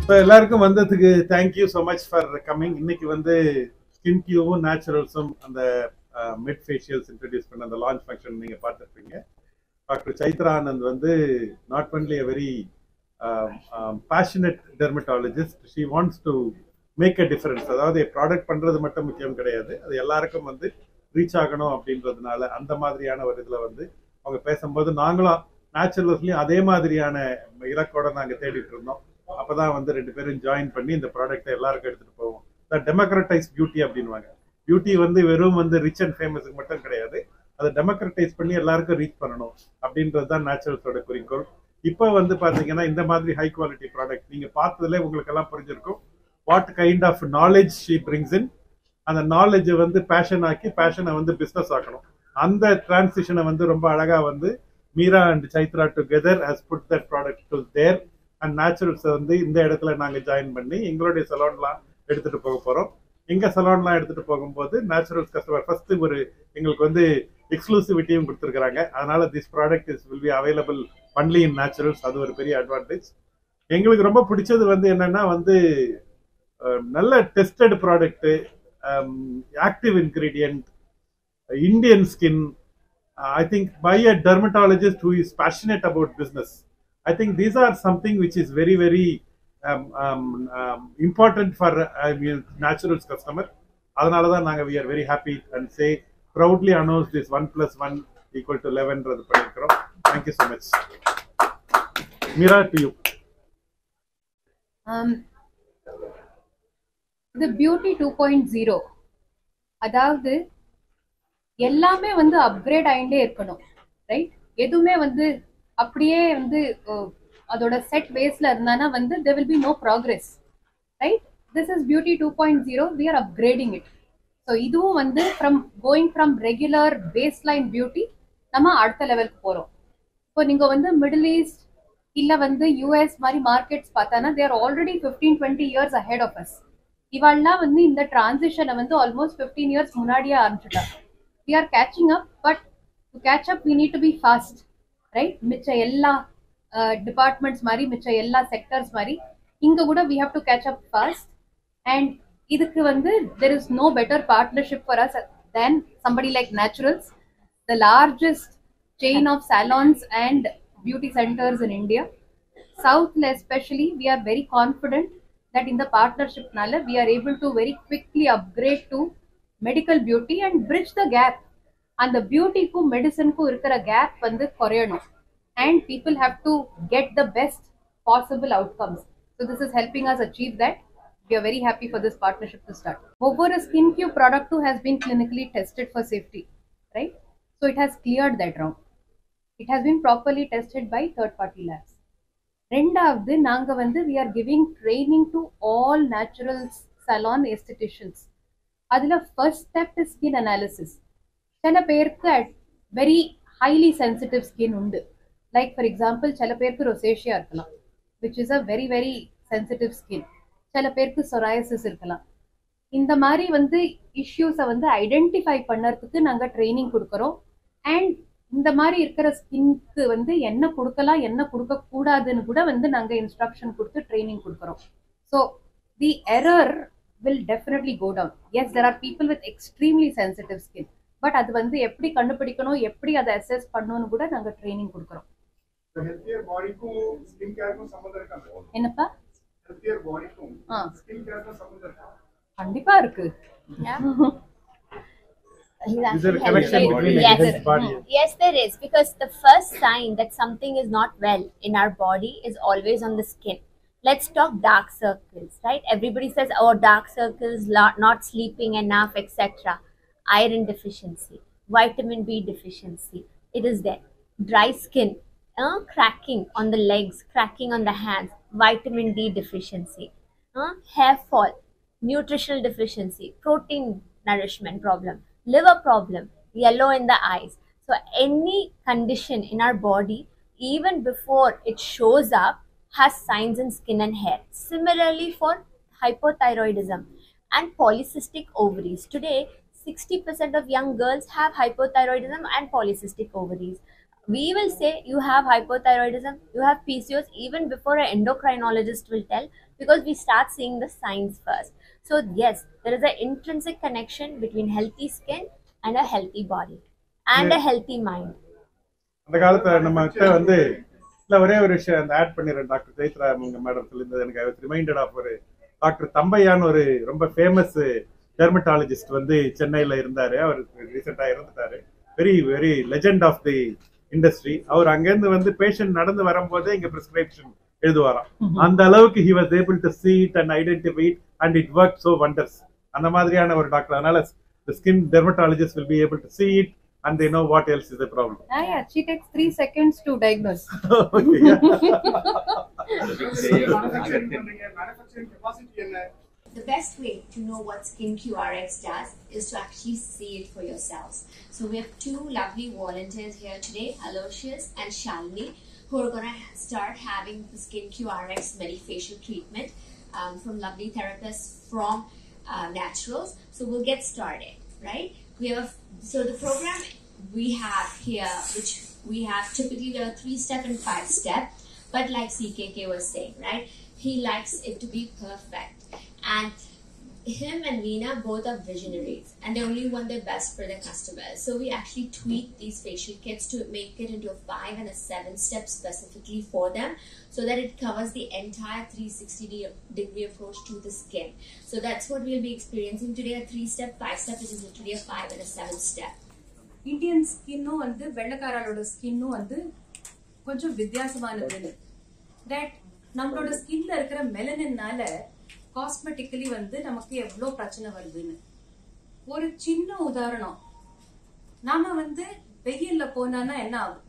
So எல்லாருக்கும் வந்ததுக்கு thank you so much for coming இன்னைக்கு வந்து ஸ்கின் கியூவும் நேச்சுரல்ஸும் அந்த மிட் ஃபேஷியல்ஸ் இன்ட்ரடியூஸ் பண்ண அந்த லான்ச் ஃபங்க்ஷன் நீங்கள் பார்த்துருப்பீங்க டாக்டர் சைத்ரா ஆனந்த் வந்து not only a very passionate dermatologist she wants to make a difference அதாவது ப்ராடக்ட் பண்ணுறது மட்டும் முக்கியம் கிடையாது அது எல்லாருக்கும் வந்து ரீச் ஆகணும் அப்படின்றதுனால அந்த மாதிரியான ஒரு இதில் வந்து அவங்க பேசும்போது நாங்களும் நேச்சுரல்ஸ்லையும் அதே மாதிரியான இலக்கோட நாங்கள் தேடிட்டு இருந்தோம் அப்பதான் வந்து ரெண்டு பேரும் ஜாயின் பண்ணி இந்த ப்ராடக்ட்டை எல்லாருக்கும் எடுத்துட்டு போவோம் த டெமோக்ரட்டைஸ் பியூட்டி அப்படின்வாங்க பியூட்டி வந்து வெறும் வந்து ரிச் அண்ட் ஃபேமஸுக்கு மட்டும் கிடையாது அதை டெமோக்ரட்டைஸ் பண்ணி எல்லாருக்கும் ரீச் பண்ணணும் அப்படின்றது தான் நேச்சுரல்ஸோட குறிக்கோள் இப்போ வந்து பாத்தீங்கன்னா இந்த மாதிரி ஹை குவாலிட்டி ப்ராடக்ட் நீங்க பார்த்ததுல உங்களுக்கு எல்லாம் புரிஞ்சிருக்கும் what kind of knowledge she brings in அந்த நாலேஜை வந்து பேஷன் ஆக்கி பேஷனை வந்து பிஸ்னஸ் ஆக்கணும் அந்த டிரான்சிஷனை வந்து ரொம்ப அழகா வந்து Meera and Chaitra together has put that product to their and Naturals வந்து இந்த இடத்துல நாங்கள் ஜாயின் பண்ணி எங்களுடைய சலோன்லாம் எடுத்துட்டு போக போகிறோம் எங்க சலோன்லாம் எடுத்துட்டு போகும்போது நேச்சுரல்ஸ் கஸ்டமர் ஃபர்ஸ்ட் ஒரு எங்களுக்கு வந்து எக்ஸ்க்ளூசிவிட்டியும் கொடுத்துருக்காங்க அதனால this product is will be available only in Naturals அது ஒரு பெரிய அட்வான்டேஜ் எங்களுக்கு ரொம்ப பிடிச்சது வந்து என்னன்னா வந்து நல்ல tested product active ingredient Indian skin I think by a dermatologist who is passionate about business I think these are something which is very, very um, um, um, important for I mean, naturals customer. அதனால தான் நாங்கள் we are very happy and say proudly announce this one plus one equal to லெவன்றது பண்ணியிருக்கிறோம் thank you so much Meera to you இது beauty two point zero அதாவது எல்லாமே வந்து upgrade ஆகிட்டே இருக்கணும் ரைட் எதுவுமே வந்து அப்படியே வந்து அதோட செட் பேஸ்ல இருந்தானா வந்து there will be no progress right this is beauty two point zero we are upgrading it so இதுவும் வந்து from going from regular base line beauty நம்ம அடுத்த லெவலுக்கு போகிறோம் இப்போ நீங்கள் வந்து மிடில் ஈஸ்ட் இல்லை வந்து யூஎஸ் மாதிரி மார்க்கெட்ஸ் பார்த்தானா there already fifteen twenty years ahead of us இவாள்லாம் வந்து இந்த டிரான்சிஷனை வந்து ஆல்மோஸ்ட் ஃபிஃப்டீன் இயர்ஸ் முன்னாடியே ஆரம்பிச்சுட்டா we are catching up but to catch up we need to be fast right மிச்ச எல்லா டிபார்ட்மெண்ட்ஸ் மாதிரி மிச்ச எல்லா செக்டர்ஸ் மாதிரி இங்க கூட we have to catch up fast and இதுக்கு வந்து there is no better partnership for us than somebody like Naturals the largest chain of salons and beauty centres in India சவுத்ல especially we are very confident that இந்த பார்ட்னர்ஷிப்னால we are able to very quickly upgrade to medical beauty and bridge the gap அந்த பியூட்டிக்கும் மெடிசனுக்கும் இருக்கிற gap வந்து குறையணும் and people have to get the best possible outcomes so this is helping us achieve that we are very happy for this partnership to start ஒவ்வொரு skin Q ப்ராடக்ட்டும் has been clinically tested for safety right so it has cleared that round it has been properly tested by third party labs ரெண்டாவது நாங்கள் வந்து we are giving training to all Naturals salon estheticians அதில் first step is skin analysis சில பேருக்கு very highly sensitive skin உண்டு like for example சில பேருக்கு rosacea இருக்கலாம் which is a very very sensitive skin சில பேருக்கு சொராயசிஸ் இருக்கலாம் இந்த மாதிரி வந்து இஷ்யூஸை வந்து ஐடென்டிஃபை பண்ணுறதுக்கு நாங்கள் ட்ரைனிங் கொடுக்குறோம் அண்ட் இந்த மாதிரி இருக்கிற ஸ்கின்க்கு வந்து என்ன கொடுக்கலாம் என்ன கொடுக்கக்கூடாதுன்னு கூட வந்து நாங்கள் இன்ஸ்ட்ரக்ஷன் கொடுத்து ட்ரைனிங் கொடுக்குறோம் so the error will definitely go down as there are people with extremely sensitive skin but அது வந்து எப்படி கண்டுபிடிக்கணும் எப்படி அதை அசஸ் பண்ணணும்னு கூட நாங்க ட்ரைனிங் கொடுக்குறோம் என்னப்பா கண்டிப்பா இருக்கு Is there a connection between yes. the body? Yes, there is because the first sign that something is not well in our body is always on the skin. Let's talk dark circles, right? Everybody says, "Oh, dark circles, lo- not sleeping enough, etc." Iron deficiency, vitamin B deficiency. It is there. Dry skin, uh, cracking on the legs, cracking on the hands, vitamin D deficiency, uh, hair fall, nutritional deficiency, protein nourishment problem, liver problem, yellow in the eyes. So, any condition in our body, even before it shows up, has signs in skin and hair. Similarly, for hypothyroidism and polycystic ovaries. Today, 60% of young girls have hypothyroidism and polycystic ovaries. We will say you have hypothyroidism, you have PCOS, even before an endocrinologist will tell because we start seeing the signs first. So, yes, there is an intrinsic connection between healthy skin and a healthy body and a healthy mind. அந்த காலத்துல நம்ம கிட்ட வந்து இல்ல ஒரே ஒரு விஷயம் அந்த ஆட் பண்ணிடுறேன் டாக்டர் ஜெயித்ரா உங்க மேடம் சொல்லியிருந்தது எனக்கு ஐ ரிமைண்டட் ஆஃப் ஒரு டாக்டர் தம்பையான்னு ஒரு ரொம்ப ஃபேமஸ் டெர்மட்டாலஜிஸ்ட் வந்து சென்னையில இருந்தாரு அவர் ரீசெண்டா இறந்துட்டாரு very very legend of the industry அவர் அங்கேருந்து வந்து பேஷண்ட் நடந்து வரும்போதே இங்க பிரிஸ்கிரிப்ஷன் எழுதுவாராம் அந்த அளவுக்கு he was able to see it and identify it and it worked so wonders அந்த மாதிரியான ஒரு டாக்டர் அதனால the skin dermatologist will be able to see it and they know what else is the problem Ah, yeah, she takes three seconds to diagnose. okay, yeah. The best way to know what Skin QRX does is to actually see it for yourselves. So we have two lovely volunteers here today, Aloysius and Shalini, who are gonna start having the Skin QRX Medifacial treatment um, from lovely therapists from uh, Naturals. So we'll get started, right? We have so the program we have here, which we have typically there are three step and five step, but like CKK was saying, right? He likes it to be perfect. And him and Veena both are visionaries and they only want their best for their customers. So we actually tweak these facial kits to make it into a five and a seven step specifically for them so that it covers the entire 360 de- degree approach to the skin. So that's what we'll be experiencing today a three step, five step, which is literally a five and a seven step. Indian ஸ்கின்னும் வந்து வெள்ளைக்காரரோட ஸ்கின்னும் வந்து கொஞ்சம் வித்தியாசமானதுன்னு that நம்மளோட ஸ்கின்ல இருக்கிற மெலனின்னால காஸ்மெட்டிக்கலி வந்து நமக்கு எவ்வளோ பிரச்சனை வருதுன்னு ஒரு சின்ன உதாரணம் நாம வந்து வெயில்ல போனான்னா என்ன ஆகும்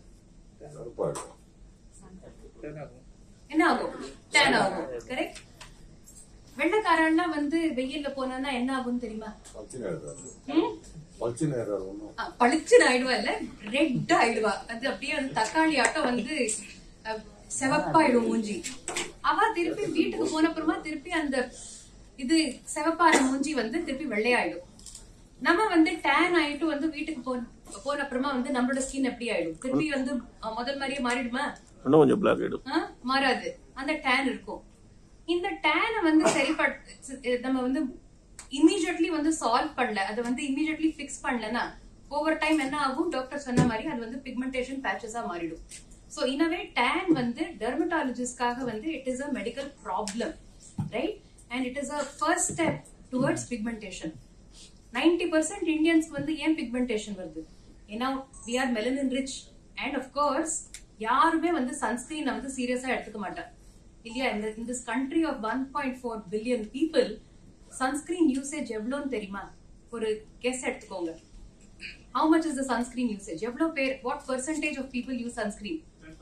என்ன ஆகும் டேன் ஆகும் கரெக்ட் வெள்ளைக்காரன்னா வந்து வெயில்ல போனான்னா என்ன ஆகும் தெரியுமா ம்? ஆ, பளிச்சுன்னு ஆயிடுவா இல்ல ரெட் ஆயிடுவா அது அப்படியே வந்து தக்காளி ஆட்டம் வந்து அஹ், சிவப்பாயிடும் மூஞ்சி அவ திருப்பி வீட்டுக்கு போன அப்புறமா திருப்பி அந்த இது சிவப்பான மூஞ்சி வந்து திருப்பி வெள்ளையாயிடும் நம்ம வந்து டேன் ஆயிட்டு வந்து வீட்டுக்கு போ போன அப்புறமா வந்து நம்மளோட ஸ்கின் எப்படி ஆயிடும் திருப்பி வந்து அஹ், முதல் மாதிரியே மாறிடுமா இன்னும் கொஞ்சம் பிளாக் ஆயிடும் ஆ? மாறாது அந்த டேன் இருக்கும் இந்த டேனை வந்து சரிபட் நம்ம வந்து இமீடியட்லி வந்து சால்வ் பண்ணல அதை வந்து இமீடியட்லி ஃபிக்ஸ் பண்ணலனா ஓவர் டைம் என்ன ஆகும் டாக்டர் சொன்ன மாதிரி அது வந்து பிக்மெண்டேஷன் பேச்சஸா மாறிடும் ஸோ இனவே டேன் வந்து டெர்மட்டாலஜிஸ்ட்காக வந்து it is a medical problem right and it is a first step towards pigmentation ninety percent இந்தியன்ஸ்க்கு வந்து ஏன் பிக்மெண்டேஷன் வருது ஏன்னா we are melanin rich and of course யாருமே வந்து சன்ஸ்கிரீனை வந்து சீரியஸா எடுத்துக்க மாட்டாங்க இல்லையா இந்த in this country of 1.4 point four billion people sunscreen usage எவ்வளோன்னு தெரியுமா ஒரு கெஸ் எடுத்துக்கோங்க how much is the sunscreen usage எவ்வளோ பேர் what percentage of people use sunscreen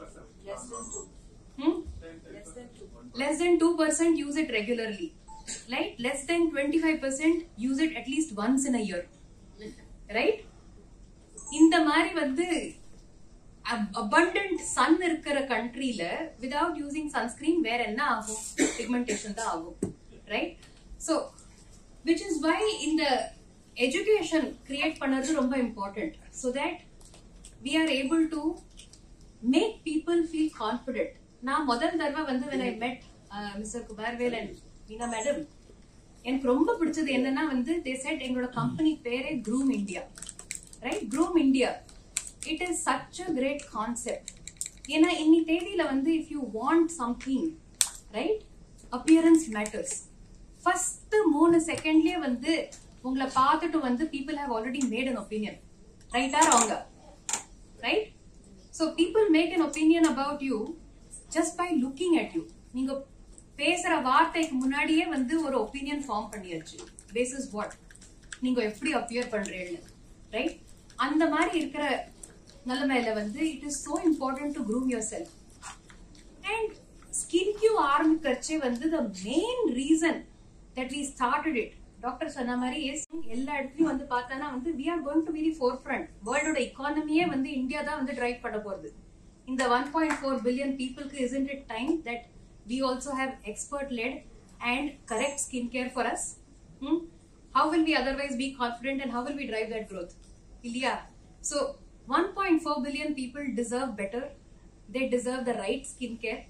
Hmm? less than 2% use it regularly right less than 25% use it at least once in a year right இந்த மாதிரி வந்து abundant sun இருக்கிற கண்ட்ரில without using sunscreen வேற என்ன ஆகும் பிக்மெண்டேஷன் தான் ஆகும் right so which is why இந்த education create பண்ணது ரொம்ப important so that we are able to make people feel confident நான் முதல் தடவை வந்து when I met uh, Mr. Kumarvel and Meena madam எனக்கு ரொம்ப பிடிச்சது என்னன்னா வந்து தே செட் எங்களோட கம்பெனி பேரே Groom India right Groom India it is such a great concept ஏன்னா இன்னி தேதியில வந்து if you want something right appearance matters first மூணு செகண்ட்லயே வந்து உங்களை பார்த்துட்டு வந்து people have already made an opinion ரைட்டா ராங்க right so people make an opinion about you just by looking at you நீங்க பேசுற வார்த்தைக்கு முன்னாடியே வந்து ஒரு ஒப்பீனியன் ஃபார்ம் பண்ணியாச்சு பேசிஸ் வாட் நீங்க எப்படி அப்பியர் பண்றீங்கன்னு ரைட் அந்த மாதிரி இருக்கிற நிலைமையில வந்து it is so important to groom yourself and skin Q ஆரம்பிக்கிறச்சே வந்து the main reason that we started it doctor சொன்ன மாதிரி is எல்லா இடத்துலயும் வந்து பார்த்தானா வந்து we are going to be the forefront வேர்ல்டோட இக்கானமியே வந்து இந்தியா தான் வந்து டிரைவ் பண்ண போறது இந்த ஒன் பாயிண்ட் ஃபோர் பில்லியன் பீப்புளுக்கு isn't it time that we also have expert led and correct skin care for us how will we otherwise be confident and how will we drive that growth இல்லையா so 1.4 billion people deserve better they deserve the right skincare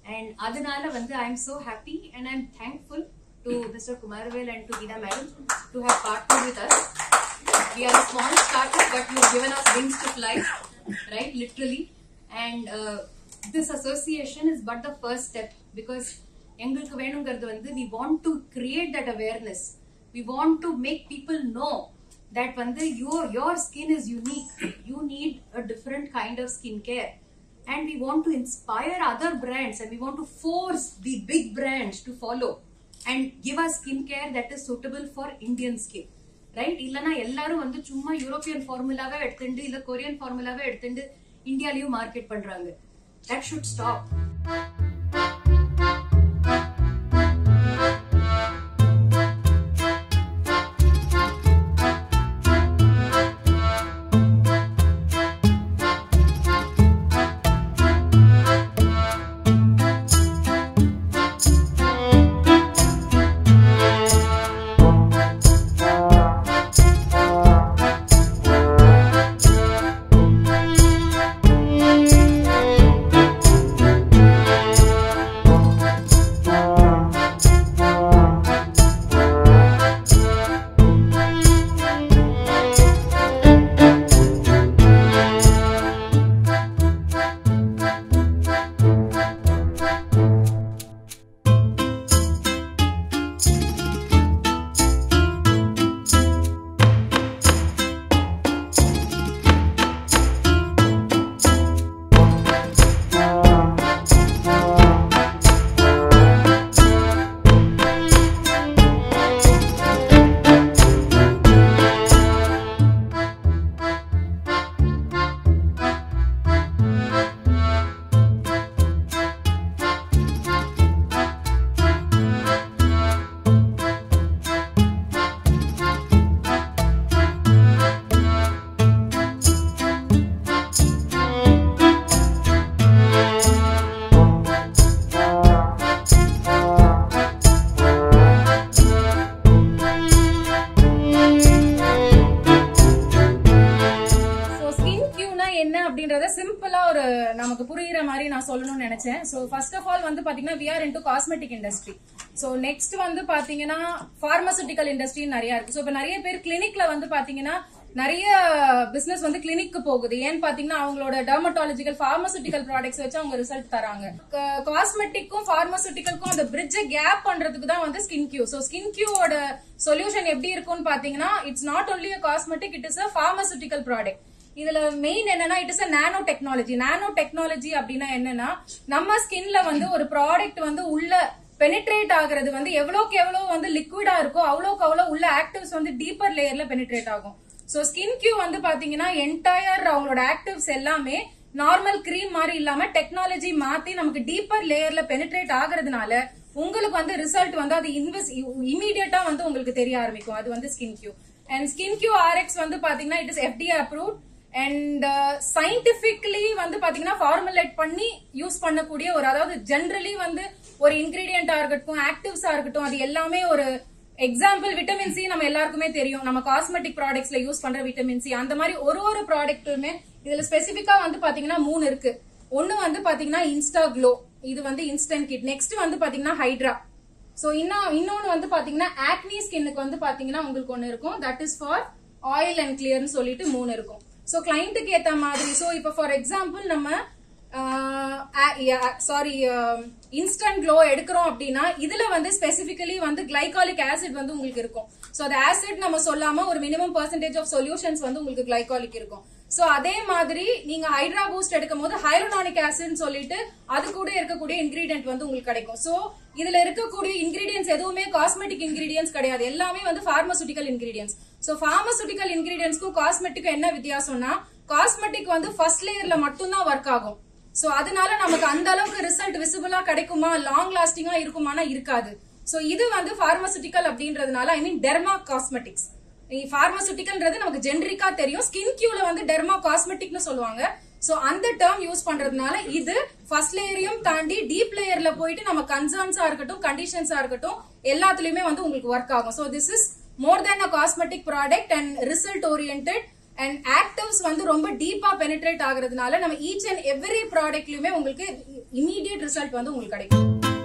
and அதனால வந்து I am so happy and I'm thankful to Mr. Kumarvel and to Geeta madam to have partnered with us. We are a small startup, but you've given us wings to fly, right? Literally. And uh, this association is but the first step because எங்களுக்கு வேணுங்கிறது வந்து we want to create that awareness. We want to make people know that வந்து your your skin is unique. You need a different kind of skincare. And we want to inspire other brands and we want to force the big brands to follow and give us skincare that is suitable for Indian skin. Right இல்லனா எல்லாரும் வந்து சும்மா European ஃபார்முலாவே எடுத்துட்டு இல்ல Korean ஃபார்முலாவே எடுத்துட்டு இந்தியாலயும் market பண்றாங்க that should stop so skin கியூனா என்ன அப்படின்றத சிம்பிளா ஒரு நமக்கு புரியுற மாதிரி நான் சொல்லணும்னு நினைச்சேன் ஸோ ஃபர்ஸ்ட் ஆஃப் ஆல் வந்து பாத்தீங்கன்னா we are into cosmetic industry so next வந்து பாத்தீங்கன்னா பார்மசூட்டிக்கல் இண்டஸ்ட்ரி நிறைய இருக்கு ஸோ இப்போ நிறைய பேர் கிளினிக்ல வந்து பாத்தீங்கன்னா நிறைய பிசினஸ் வந்து கிளினிக்கு போகுது ஏன்னு பாத்தீங்கன்னா அவங்களோட டெர்மட்டாலஜிக்கல் பார்மசூட்டிக்கல் ப்ராடக்ட்ஸ் வச்சு அவங்க ரிசல்ட் தராங்க காஸ்மெட்டிக்கும் பார்மசூட்டிக்கலுக்கும் அந்த பிரிட்ஜை கேப் பண்றதுக்கு தான் வந்து ஸ்கின் கியூ ஸோ ஸ்கின் கியூவோட சொல்யூஷன் எப்படி இருக்கும்னு பாத்தீங்கன்னா it's not only a cosmetic it is a pharmaceutical product இதுல மெயின் என்னன்னா it is a nanotechnology nanotechnology அப்படின்னா என்னன்னா நம்ம ஸ்கின்ல வந்து ஒரு ப்ராடக்ட் வந்து உள்ள பெனிட்ரேட் ஆகுறது வந்து எவ்வளவுக்கு எவ்வளவு வந்து லிக்விடா இருக்கோ அவ்வளவுக்கு அவ்வளவு உள்ள ஆக்டிவ்ஸ் வந்து டீப்பர் லேயர்ல பெனிட்ரேட் ஆகும் சோ ஸ்கின் கியூ வந்து பாத்தீங்கன்னா என்டையர் அவங்களோட ஆக்டிவ்ஸ் எல்லாமே நார்மல் கிரீம் மாதிரி இல்லாம டெக்னாலஜி மாத்தி நமக்கு டீப்பர் லேயர்ல பெனிட்ரேட் ஆகுறதுனால உங்களுக்கு வந்து ரிசல்ட் வந்து அது இன்வெஸ்ட் இமீடியட்டா வந்து உங்களுக்கு தெரிய ஆரம்பிக்கும் அது வந்து skin Q and skin Q Rx வந்து பாத்தீங்கன்னா it is FDA approved and scientifically வந்து பாத்தீங்கன்னா ஃபார்முலேட் பண்ணி யூஸ் பண்ணக்கூடிய ஒரு அதாவது ஜென்ரலி வந்து ஒரு இன்கிரீடியண்டா இருக்கட்டும் ஆக்டிவ்ஸா இருக்கட்டும் அது எல்லாமே ஒரு எக்ஸாம்பிள் விட்டமின் சி நம்ம எல்லாருக்குமே தெரியும் நம்ம காஸ்மெட்டிக் ப்ராடக்ட்ஸ்ல யூஸ் பண்ற விட்டமின் சி அந்த மாதிரி ஒரு ஒரு ப்ராடக்ட்டுமே இதுல ஸ்பெசிபிக்கா வந்து பாத்தீங்கன்னா மூணு இருக்கு ஒன்னு வந்து பாத்தீங்கன்னா இன்ஸ்டா க்ளோ இது வந்து இன்ஸ்டன்ட் கிட் நெக்ஸ்ட் வந்து பாத்தீங்கன்னா ஹைட்ரா சோ இன்னும் இன்னொன்னு வந்து பாத்தீங்கன்னா ஆக்னி ஸ்கின்னுக்கு வந்து பாத்தீங்கன்னா உங்களுக்கு ஒன்னு இருக்கும் that is for oil and கிளியர்னு சொல்லிட்டு மூணு இருக்கும் சோ கிளைண்ட்டுக்கு ஏத்த மாதிரி சோ இப்போ ஃபார் எக்ஸாம்பிள் நம்ம சாரி இன்ஸ்டன்ட் க்ளோ எடுக்கிறோம் அப்படின்னா இதுல வந்து ஸ்பெசிபிக்கலி வந்து கிளைகாலிக் ஆசிட் வந்து உங்களுக்கு இருக்கும் சோ அந்த ஆசிட் நம்ம சொல்லாம ஒரு மினிமம் பர்சன்டேஜ் ஆஃப் சொல்யூஷன்ஸ் வந்து உங்களுக்கு கிளைகாலிக் இருக்கும் சோ அதே மாதிரி நீங்க ஹைட்ரா பூஸ்ட் எடுக்கும் போது ஹைரோனானிக் ஆசிட் சொல்லிட்டு அது கூட இருக்கக்கூடிய இன்கிரீடியன்ட் வந்து உங்களுக்கு கிடைக்கும் சோ இதுல இருக்கக்கூடிய இன்கிரீடியன்ஸ் எதுவுமே காஸ்மெட்டிக் இன்கிரீடியன்ஸ் கிடையாது எல்லாமே வந்து பார்மசூட்டிக்கல் இன்கிரீடியன்ஸ் சோ பார்மசூட்டிக்கல் இன்கிரீடியன்ஸ்க்கும் காஸ்மெட்டிக்கும் என்ன வித்தியாசம்னா காஸ்மெட்டிக் வந்து ஃபர்ஸ்ட் லேயர்ல மட்டும்தான் ஒர்க் ஆகும் சோ அதனால நமக்கு அந்த அளவுக்கு ரிசல்ட் விசிபிளா கிடைக்குமா லாங் லாஸ்டிங்கா இருக்குமானா இருக்காது சோ இது வந்து பார்மசூட்டிக்கல் அப்படின்றதுனால ஐ மீன் டெர்மா காஸ்மெட்டிக்ஸ் பார்மசூட்டிக்கல்ன்றது நமக்கு ஜென்ரிக்கா தெரியும் ஸ்கின் கியூல வந்து டெர்மா காஸ்மெட்டிக்னு சொல்லுவாங்க சோ அந்த டேர்ம் யூஸ் பண்றதுனால இது ஃபர்ஸ்ட் லேயரையும் தாண்டி டீப் லேயர்ல போயிட்டு நம்ம கன்சர்ன்ஸா இருக்கட்டும் கண்டிஷன்ஸா இருக்கட்டும் எல்லாத்துலயுமே வந்து உங்களுக்கு ஒர்க் ஆகும் so this is more than a cosmetic product and result orient and actives வந்து ரொம்ப டீப்பா பெனிட்ரேட் ஆகுறதுனால நம்ம ஈச் அண்ட் எவ்ரி ப்ராடக்ட்லயுமே உங்களுக்கு இமீடியட் ரிசல்ட் வந்து உங்களுக்கு கிடைக்கும்